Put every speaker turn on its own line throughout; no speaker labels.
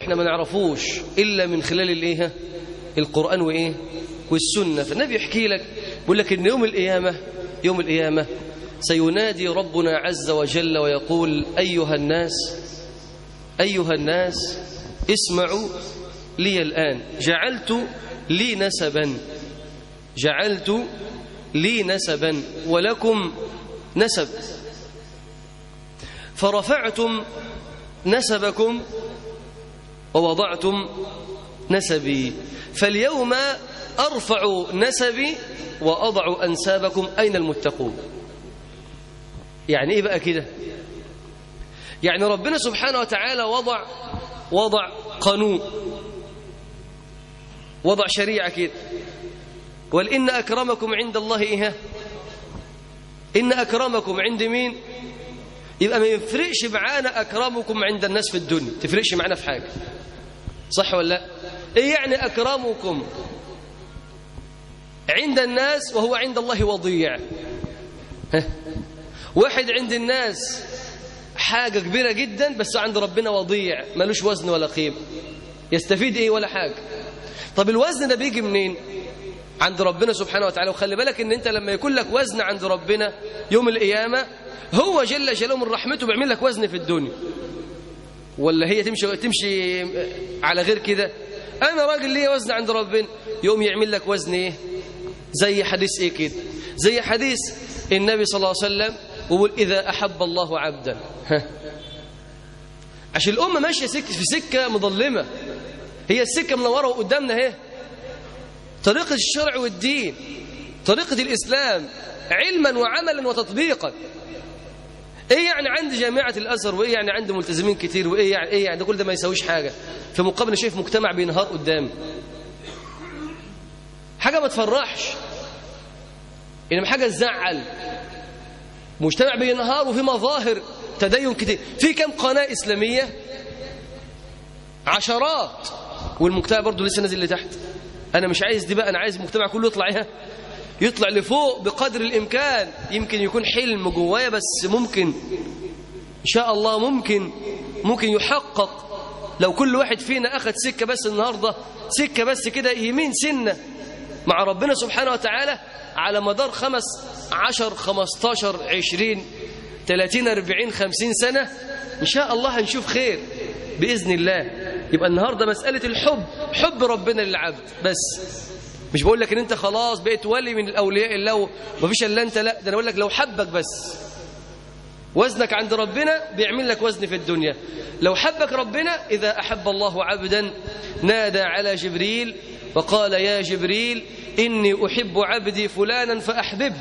احنا ما نعرفوش إلا من خلال الايه القرآن وإيه والسنة فالنبي يحكي لك بيقول لك إن يوم القيامة يوم القيامة سينادي ربنا عز وجل ويقول أيها الناس أيها الناس اسمعوا لي الآن جعلت لي نسبا جعلت لي نسبا ولكم نسب فرفعتم نسبكم ووضعتم نسبي فاليوم أرفع نسبي وأضع أنسابكم أين المتقون يعني إيه بقى كده يعني ربنا سبحانه وتعالى وضع وضع قانون وضع شريعة كده قال إن أكرمكم عند الله إيه إن أكرمكم عند مين يبقى ما يفرقش معانا أكرمكم عند الناس في الدنيا تفرقش معانا في حاجة صح ولا لا إيه يعني أكرمكم عند الناس وهو عند الله وضيع ها؟ واحد عند الناس حاجة كبيرة جدا بس عند ربنا وضيع ملوش وزن ولا قيمة يستفيد ايه ولا حاجة طب الوزن ده بيجي منين عند ربنا سبحانه وتعالى وخلي بالك ان انت لما يكون لك وزن عند ربنا يوم القيامة هو جل جلاله من رحمته بيعمل لك وزن في الدنيا ولا هي تمشي تمشي على غير كده انا راجل ليا وزن عند ربنا يوم يعمل لك وزن ايه زي حديث ايه كده زي حديث النبي صلى الله عليه وسلم ويقول اذا احب الله عبدا ها عشان الامه ماشيه سك في سكه مظلمه هي السكه منوره قدامنا اهي طريقه الشرع والدين طريقه الاسلام علما وعملا وتطبيقا ايه يعني عندي جامعه الازهر وايه يعني عندي ملتزمين كتير وايه يعني ايه يعني ده كل ده ما يساويش حاجه في مقابل شايف مجتمع بينهار قدامي حاجه ما تفرحش انما حاجه تزعل مجتمع بينهار وفي مظاهر تدين كتير في كم قناه اسلاميه عشرات والمجتمع برضه لسه نازل لتحت انا مش عايز دي بقى انا عايز المجتمع كله يطلع ايه يطلع لفوق بقدر الامكان يمكن يكون حلم جوايا بس ممكن ان شاء الله ممكن ممكن يحقق لو كل واحد فينا اخذ سكه بس النهارده سكه بس كده يمين سنه مع ربنا سبحانه وتعالى على مدار خمس عشر خمستاشر عشرين تلاتين أربعين خمسين سنة إن شاء الله هنشوف خير بإذن الله يبقى النهاردة مسألة الحب حب ربنا للعبد بس مش بقول لك ان انت خلاص بقيت ولي من الاولياء الله ومفيش الا انت لا ده انا بقول لك لو حبك بس وزنك عند ربنا بيعمل لك وزن في الدنيا لو حبك ربنا اذا احب الله عبدا نادى على جبريل وقال يا جبريل اني احب عبدي فلانا فاحببه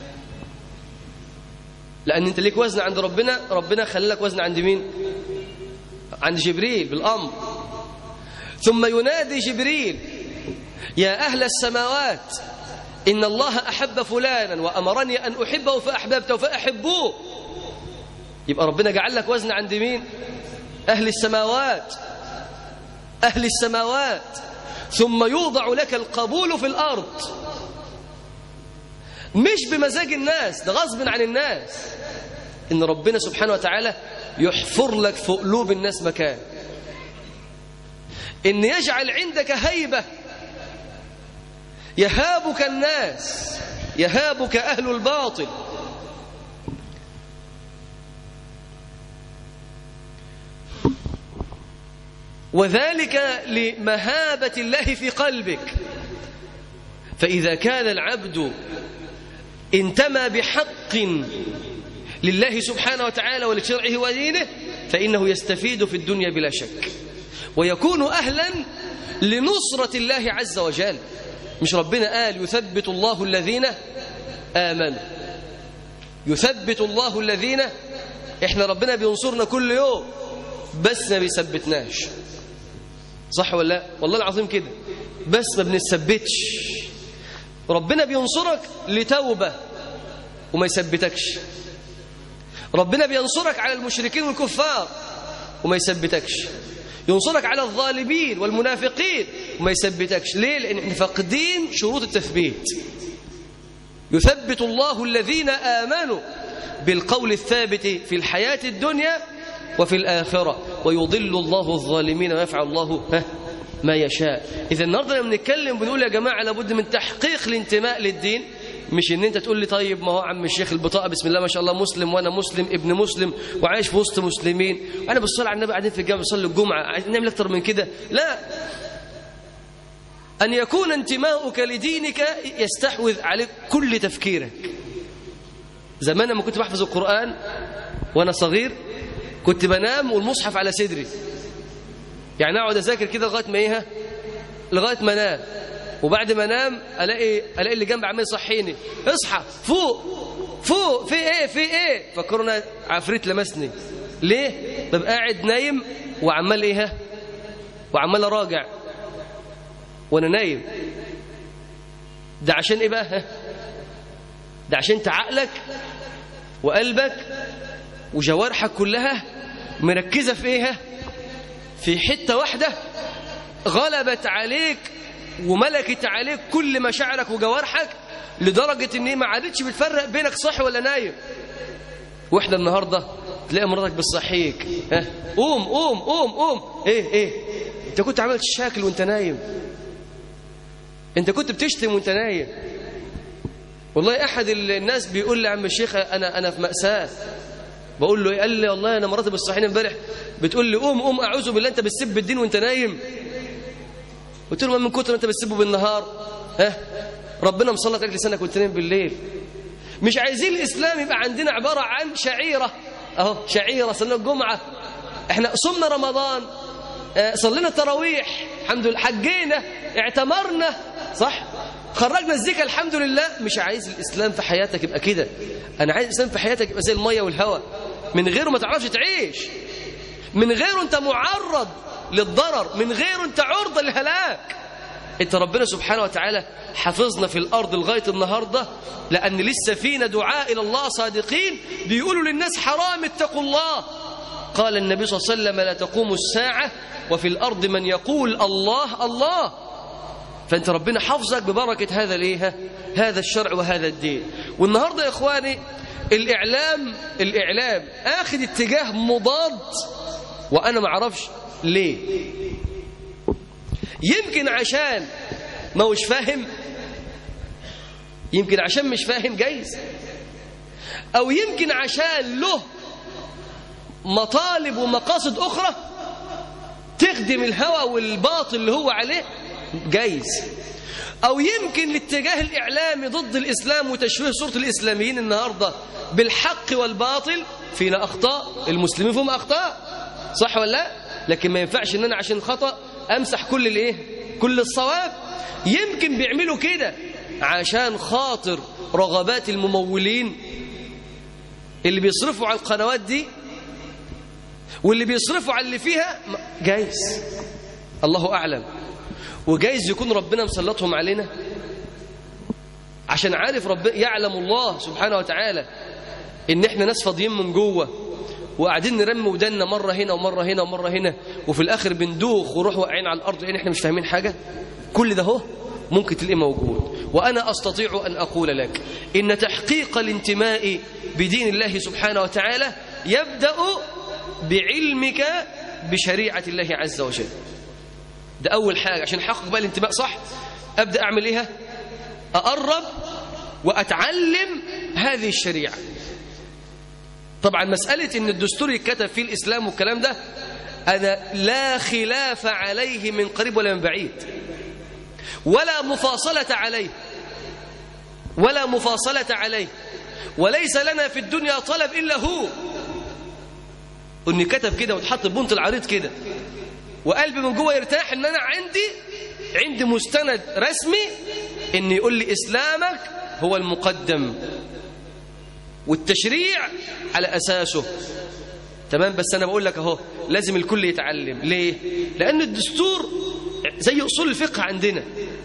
لان انت ليك وزن عند ربنا ربنا خلى لك وزن عند مين عند جبريل بالامر ثم ينادي جبريل يا أهل السماوات إن الله أحب فلانا وأمرني أن أحبه فأحببته فأحبوه يبقى ربنا جعل لك وزن عند مين أهل السماوات أهل السماوات ثم يوضع لك القبول في الأرض مش بمزاج الناس ده غصب عن الناس إن ربنا سبحانه وتعالى يحفر لك في قلوب الناس مكان إن يجعل عندك هيبة يهابك الناس يهابك أهل الباطل وذلك لمهابة الله في قلبك فإذا كان العبد انتمى بحق لله سبحانه وتعالى ولشرعه ودينه فإنه يستفيد في الدنيا بلا شك ويكون أهلا لنصرة الله عز وجل مش ربنا قال يثبت الله الذين آمنوا يثبت الله الذين احنا ربنا بينصرنا كل يوم بس ما بيثبتناش صح ولا لا والله العظيم كده بس ما بنثبتش ربنا بينصرك لتوبة وما يثبتكش ربنا بينصرك على المشركين والكفار وما يثبتكش ينصرك على الظالمين والمنافقين وما يثبتكش ليه لان احنا فاقدين شروط التثبيت يثبت الله الذين امنوا بالقول الثابت في الحياه الدنيا وفي الآخرة ويضل الله الظالمين ويفعل الله ها ما يشاء إذا النهاردة لما بنتكلم بنقول يا جماعة لابد من تحقيق الانتماء للدين مش ان انت تقول لي طيب ما هو عم الشيخ البطاقه بسم الله ما شاء الله مسلم وانا مسلم ابن مسلم وعايش في وسط مسلمين انا بصلي على النبي قاعدين في الجامع بصلي الجمعه عايزين نعمل اكتر من كده لا ان يكون انتماؤك لدينك يستحوذ عليك كل تفكيرك زمان لما كنت بحفظ القران وانا صغير كنت بنام والمصحف على صدري يعني اقعد اذاكر كده لغايه ما ايه لغايه ما انام وبعد ما انام الاقي الاقي اللي جنبي عمال يصحيني اصحى فوق فوق في ايه في ايه فكرنا عفريت لمسني ليه ببقى قاعد نايم وعمال ايه وعمال اراجع وانا نايم ده عشان ايه بقى ده عشان انت عقلك وقلبك وجوارحك كلها مركزه في ايه في حته واحده غلبت عليك وملكت عليك كل مشاعرك وجوارحك لدرجة ان ما عادتش بتفرق بينك صح ولا نايم واحنا النهاردة تلاقي مراتك بتصحيك ها قوم قوم قوم قوم ايه ايه انت كنت عملت شاكل وانت نايم انت كنت بتشتم وانت نايم والله احد الناس بيقول لي عم الشيخ انا انا في مأساة بقول له ايه قال لي والله انا مراتي بتصحيني امبارح بتقول لي قوم قوم اعوذ بالله انت بتسب الدين وانت نايم قلت له من كتر انت بتسبه بالنهار ها ربنا مسلط عليك لسانك وانت نايم بالليل مش عايزين الاسلام يبقى عندنا عباره عن شعيره اهو شعيره صلينا الجمعه احنا صمنا رمضان اه صلينا التراويح الحمد لله حجينا اعتمرنا صح خرجنا الزكاه الحمد لله مش عايز الاسلام في حياتك يبقى كده انا عايز الاسلام في حياتك يبقى زي الميه والهواء من غيره ما تعرفش تعيش من غيره انت معرض للضرر من غيره انت عرضة للهلاك انت ربنا سبحانه وتعالى حفظنا في الارض لغايه النهارده لان لسه فينا دعاء الى الله صادقين بيقولوا للناس حرام اتقوا الله قال النبي صلى الله عليه وسلم لا تقوم الساعه وفي الارض من يقول الله الله فانت ربنا حفظك ببركه هذا الايه هذا الشرع وهذا الدين والنهارده يا اخواني الاعلام الاعلام اخذ اتجاه مضاد وانا ما اعرفش ليه يمكن عشان ما هوش فاهم يمكن عشان مش فاهم جايز او يمكن عشان له مطالب ومقاصد اخرى تخدم الهوى والباطل اللي هو عليه جايز او يمكن الاتجاه الاعلامي ضد الاسلام وتشويه صوره الاسلاميين النهارده بالحق والباطل فينا اخطاء المسلمين فيهم اخطاء صح ولا لا لكن ما ينفعش ان انا عشان خطأ امسح كل الايه كل الصواب يمكن بيعملوا كده عشان خاطر رغبات الممولين اللي بيصرفوا على القنوات دي واللي بيصرفوا على اللي فيها جايز الله اعلم وجايز يكون ربنا مسلطهم علينا عشان عارف رب يعلم الله سبحانه وتعالى ان احنا ناس فاضيين من جوه وقاعدين نرمي ودنا مرة هنا ومرة هنا ومرة هنا وفي الآخر بندوخ ونروح واقعين على الأرض لأن احنا مش فاهمين حاجة كل ده هو ممكن تلاقيه موجود وأنا أستطيع أن أقول لك إن تحقيق الانتماء بدين الله سبحانه وتعالى يبدأ بعلمك بشريعة الله عز وجل ده أول حاجة عشان أحقق بقى الانتماء صح أبدأ أعمل إيه أقرب وأتعلم هذه الشريعة طبعا مسألة ان الدستور يتكتب فيه الإسلام والكلام ده أنا لا خلاف عليه من قريب ولا من بعيد ولا مفاصلة عليه ولا مفاصلة عليه وليس لنا في الدنيا طلب إلا هو ان كتب كده وتحط بنت العريض كده وقلبي من جوه يرتاح ان انا عندي عندي مستند رسمي ان يقول لي اسلامك هو المقدم والتشريع على أساسه تمام بس أنا بقول لك أهو لازم الكل يتعلم ليه؟ لأن الدستور زي أصول الفقه عندنا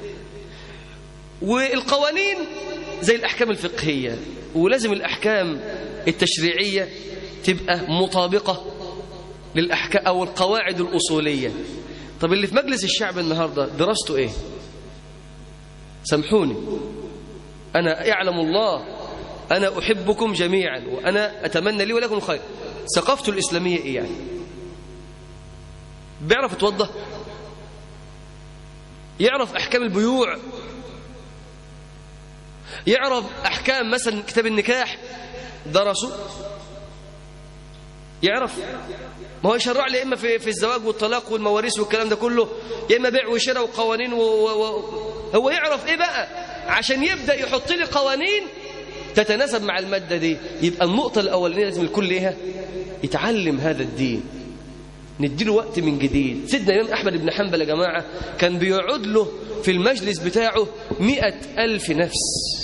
والقوانين زي الأحكام الفقهية ولازم الأحكام التشريعية تبقى مطابقة للأحكام أو القواعد الأصولية طب اللي في مجلس الشعب النهاردة دراسته إيه؟ سامحوني أنا يعلم الله أنا أحبكم جميعا وأنا أتمنى لي ولكم خير ثقافته الإسلامية إيه يعني بيعرف يتوضى يعرف أحكام البيوع يعرف أحكام مثلا كتاب النكاح درسه يعرف ما هو يشرع لي إما في, في الزواج والطلاق والمواريث والكلام ده كله يا إما بيع وشراء وقوانين و... و... و... هو يعرف إيه بقى عشان يبدأ يحط لي قوانين تتناسب مع المادة دي يبقى النقطة الأولانية لازم الكل إيه يتعلم هذا الدين نديله وقت من جديد سيدنا الإمام أحمد بن حنبل يا جماعة كان بيقعد له في المجلس بتاعه مئة ألف نفس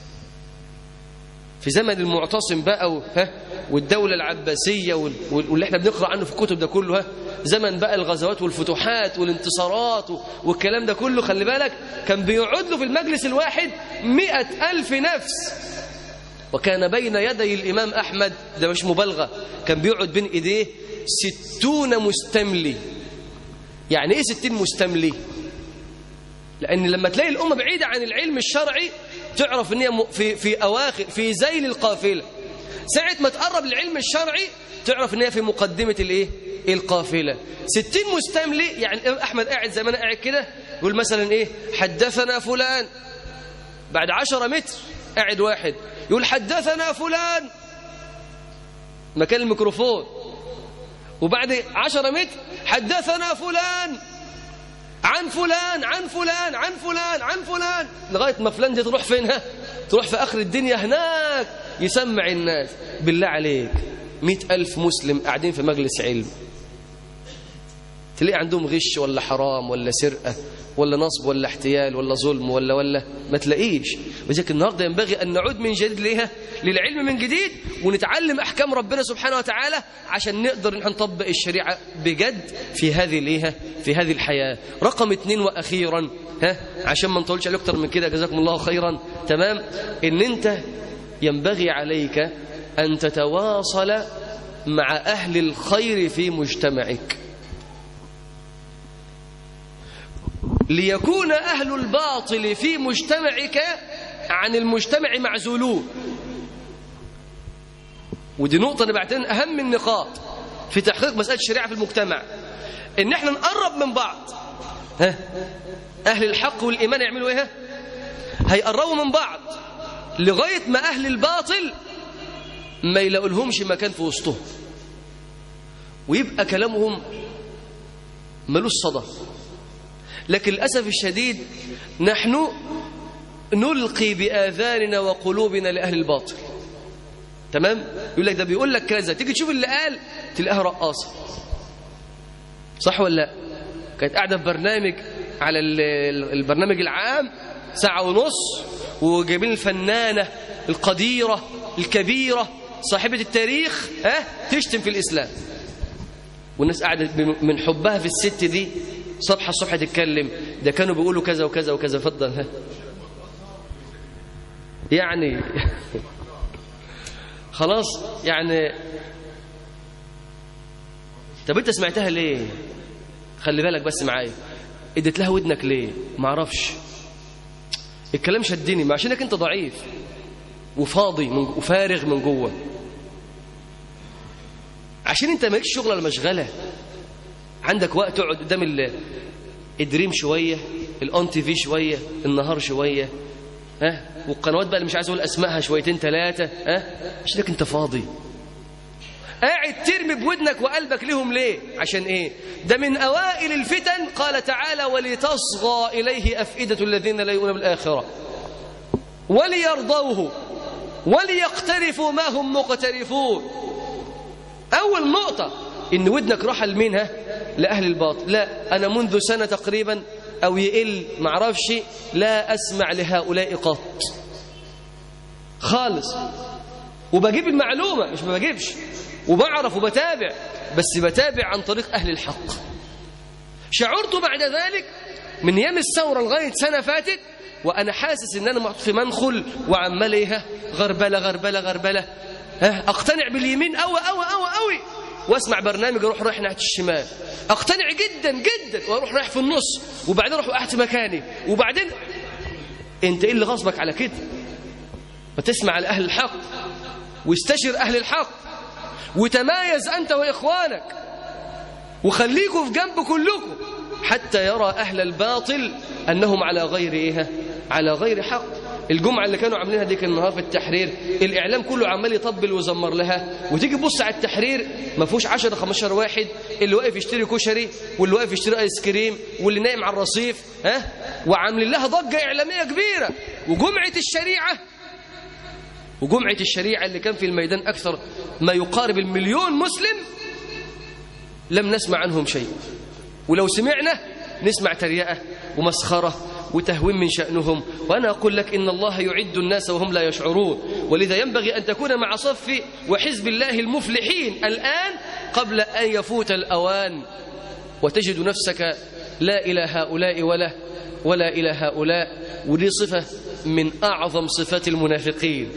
في زمن المعتصم بقى و... ها والدولة العباسية وال... واللي احنا بنقرأ عنه في الكتب ده كله ها زمن بقى الغزوات والفتوحات والانتصارات و... والكلام ده كله خلي بالك كان بيقعد له في المجلس الواحد مئة ألف نفس وكان بين يدي الإمام أحمد ده مش مبالغة كان بيقعد بين إيديه ستون مستملي يعني إيه ستين مستملي لأن لما تلاقي الأمة بعيدة عن العلم الشرعي تعرف ان هي في في اواخر في ذيل القافله ساعه ما تقرب للعلم الشرعي تعرف ان هي في مقدمه الايه القافله 60 مستملي يعني احمد قاعد زي ما انا قاعد كده يقول مثلا ايه حدثنا فلان بعد 10 متر قاعد واحد يقول حدثنا فلان مكان الميكروفون وبعد 10 متر حدثنا فلان عن فلان عن فلان عن فلان عن فلان لغاية ما فلان دي تروح فينها تروح في آخر الدنيا هناك يسمع الناس بالله عليك مئة ألف مسلم قاعدين في مجلس علم تلاقي عندهم غش ولا حرام ولا سرقة ولا نصب ولا احتيال ولا ظلم ولا ولا ما تلاقيش ولذلك النهارده ينبغي أن نعود من جديد ليها للعلم من جديد ونتعلم أحكام ربنا سبحانه وتعالى عشان نقدر ان نطبق الشريعة بجد في هذه ليها في هذه الحياة رقم اثنين وأخيرا ها عشان ما نطولش عليه أكتر من كده جزاكم الله خيرا تمام إن أنت ينبغي عليك أن تتواصل مع أهل الخير في مجتمعك ليكون أهل الباطل في مجتمعك عن المجتمع معزولون ودي نقطة أنا بعتبرها أهم النقاط في تحقيق مسألة الشريعة في المجتمع إن احنا نقرب من بعض ها أهل الحق والإيمان يعملوا إيه هيقربوا من بعض لغاية ما أهل الباطل ما يلاقوا لهمش مكان في وسطهم ويبقى كلامهم ملوش صدى لكن للأسف الشديد نحن نلقي بآذاننا وقلوبنا لأهل الباطل تمام يقول لك ده بيقول لك كذا تيجي تشوف اللي قال تلاقيها رقاصة صح ولا لا كانت قاعدة في برنامج على البرنامج العام ساعة ونص وجايبين الفنانة القديرة الكبيرة صاحبة التاريخ ها تشتم في الإسلام والناس قاعدة من حبها في الست دي صبح الصبح تتكلم ده كانوا بيقولوا كذا وكذا وكذا فضل ها يعني خلاص يعني طب انت سمعتها ليه خلي بالك بس معايا اديت لها ودنك ليه ما اعرفش الكلام شدني ما عشانك انت ضعيف وفاضي من وفارغ من جوه عشان انت مالكش شغل ولا مشغله عندك وقت تقعد قدام الدريم شويه الاون تي في شويه النهار شويه ها والقنوات بقى اللي مش عايز اقول اسمائها شويتين ثلاثه ها عشانك انت فاضي قاعد ترمي بودنك وقلبك لهم ليه عشان ايه ده من اوائل الفتن قال تعالى ولتصغى اليه افئده الذين لا يؤمنون بالاخره وليرضوه وليقترفوا ما هم مقترفون اول نقطه ان ودنك راح لمنها لاهل الباطل لا انا منذ سنه تقريبا او يقل معرفش لا اسمع لهؤلاء قط خالص وبجيب المعلومه مش ما بجيبش وبعرف وبتابع بس بتابع عن طريق اهل الحق شعرت بعد ذلك من ايام الثوره لغايه سنه فاتت وانا حاسس ان انا محطوط في منخل وعمال ايه غربله غربله غربله ها اقتنع باليمين قوي قوي قوي قوي واسمع برنامج اروح رايح ناحيه الشمال اقتنع جدا جدا واروح رايح في النص وبعدين اروح قاعد في مكاني وبعدين انت ايه اللي غصبك على كده وتسمع على أهل الحق واستشر أهل الحق وتمايز أنت وإخوانك وخليكم في جنب كلكم حتى يرى أهل الباطل أنهم على غير إيه على غير حق الجمعة اللي كانوا عاملينها ديك النهار في التحرير الإعلام كله عمال يطبل ويزمر لها وتيجي تبص على التحرير ما فيهوش 10 15 واحد اللي واقف يشتري كشري واللي واقف يشتري ايس كريم واللي نايم على الرصيف ها وعاملين لها ضجة إعلامية كبيرة وجمعة الشريعة وجمعة الشريعة اللي كان في الميدان أكثر ما يقارب المليون مسلم لم نسمع عنهم شيء ولو سمعنا نسمع تريقة ومسخرة وتهوين من شأنهم وأنا أقول لك إن الله يعد الناس وهم لا يشعرون ولذا ينبغي أن تكون مع صف وحزب الله المفلحين الآن قبل أن يفوت الأوان وتجد نفسك لا إلى هؤلاء ولا ولا إلى هؤلاء ودي صفة من أعظم صفات المنافقين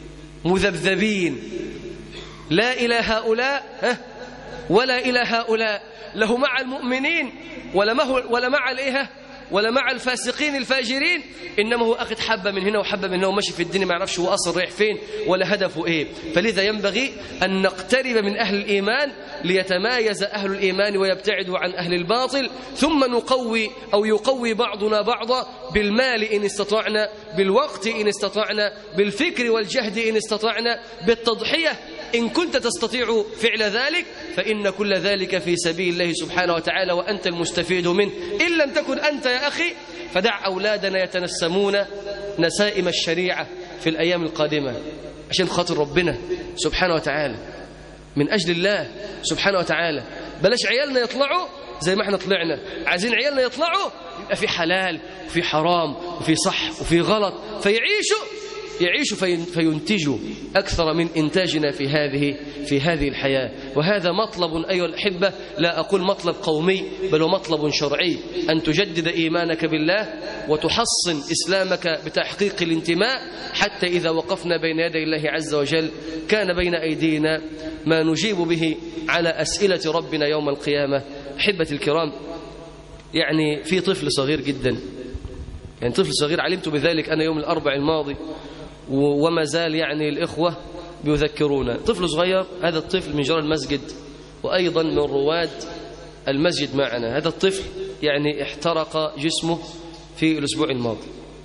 مذبذبين لا إلى هؤلاء ها ولا إلى هؤلاء له مع المؤمنين ولا, ما هو ولا مع الإيه ولا مع الفاسقين الفاجرين إنما هو أخذ حبة من هنا وحبة من هنا وماشي في الدنيا ما يعرفش هو أصل رايح فين ولا هدفه إيه فلذا ينبغي أن نقترب من أهل الإيمان ليتمايز أهل الإيمان ويبتعدوا عن أهل الباطل ثم نقوي أو يقوي بعضنا بعضا بالمال إن استطعنا بالوقت إن استطعنا بالفكر والجهد إن استطعنا بالتضحية إن كنت تستطيع فعل ذلك فإن كل ذلك في سبيل الله سبحانه وتعالى وأنت المستفيد منه إن لم تكن أنت يا أخي فدع أولادنا يتنسمون نسائم الشريعة في الأيام القادمة عشان خاطر ربنا سبحانه وتعالى من أجل الله سبحانه وتعالى بلاش عيالنا يطلعوا زي ما احنا طلعنا عايزين عيالنا يطلعوا يبقى في حلال وفي حرام وفي صح وفي غلط فيعيشوا يعيشوا فينتجوا أكثر من إنتاجنا في هذه في هذه الحياة وهذا مطلب أيها الأحبة لا أقول مطلب قومي بل هو مطلب شرعي أن تجدد إيمانك بالله وتحصن إسلامك بتحقيق الانتماء حتى إذا وقفنا بين يدي الله عز وجل كان بين أيدينا ما نجيب به على أسئلة ربنا يوم القيامة أحبة الكرام يعني في طفل صغير جدا يعني طفل صغير علمت بذلك أنا يوم الأربع الماضي وما زال يعني الإخوة بيذكرونا طفل صغير هذا الطفل من جار المسجد وأيضا من رواد المسجد معنا هذا الطفل يعني احترق جسمه في الأسبوع الماضي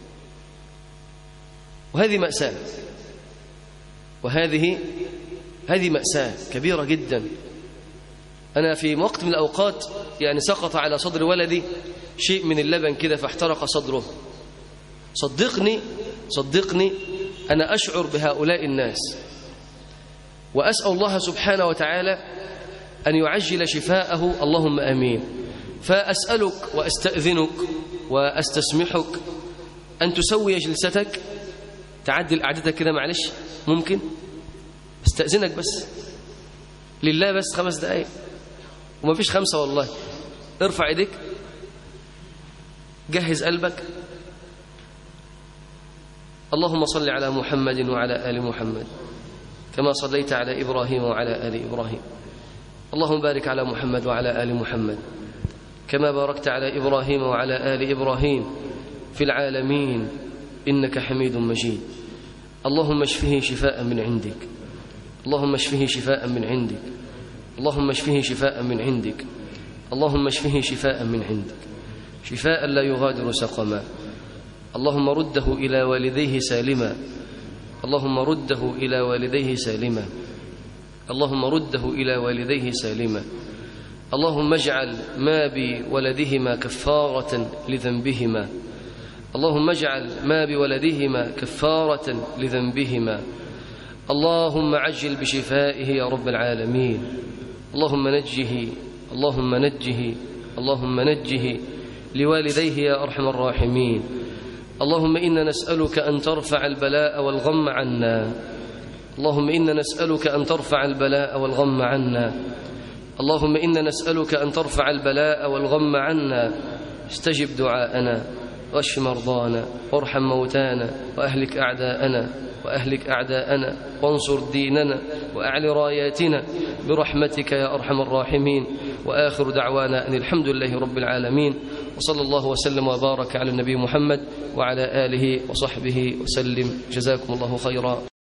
وهذه مأساة وهذه هذه مأساة كبيرة جدا أنا في وقت من الأوقات يعني سقط على صدر ولدي شيء من اللبن كده فاحترق صدره صدقني صدقني أنا أشعر بهؤلاء الناس وأسأل الله سبحانه وتعالى أن يعجل شفاءه اللهم أمين فأسألك وأستأذنك وأستسمحك أن تسوي جلستك تعدل قعدتك كده معلش ممكن استأذنك بس لله بس خمس دقايق وما فيش خمسة والله ارفع ايديك جهز قلبك اللهم صل على محمد وعلى آل محمد كما صليت على إبراهيم وعلى آل إبراهيم اللهم بارك على محمد وعلى آل محمد كما باركت على إبراهيم وعلى آل إبراهيم في العالمين إنك حميد مجيد اللهم اشفه شفاء من عندك اللهم اشفه شفاء من عندك اللهم اشفه شفاء من عندك اللهم اشفه شفاء من عندك شفاء لا يغادر سقما اللهم رده إلى والديه سالما اللهم رده إلى والديه سالما اللهم رده إلى والديه سالما اللهم اجعل ما بولدهما كفارة لذنبهما اللهم اجعل ما بولدهما كفارة لذنبهما اللهم عجل بشفائه يا رب العالمين اللهم نجه اللهم نجه اللهم نجه لوالديه يا أرحم الراحمين اللهم إنا نسألك أن ترفع البلاء والغم عنا اللهم إنا نسألك أن ترفع البلاء والغم عنا اللهم إنا نسألك أن ترفع البلاء والغم عنا استجب دعاءنا واشف مرضانا وارحم موتانا وأهلك أعداءنا وأهلك أعداءنا وانصر ديننا وأعل راياتنا برحمتك يا أرحم الراحمين وآخر دعوانا أن الحمد لله رب العالمين وصلى الله وسلم وبارك على النبي محمد وعلى آله وصحبه وسلم جزاكم الله خيرا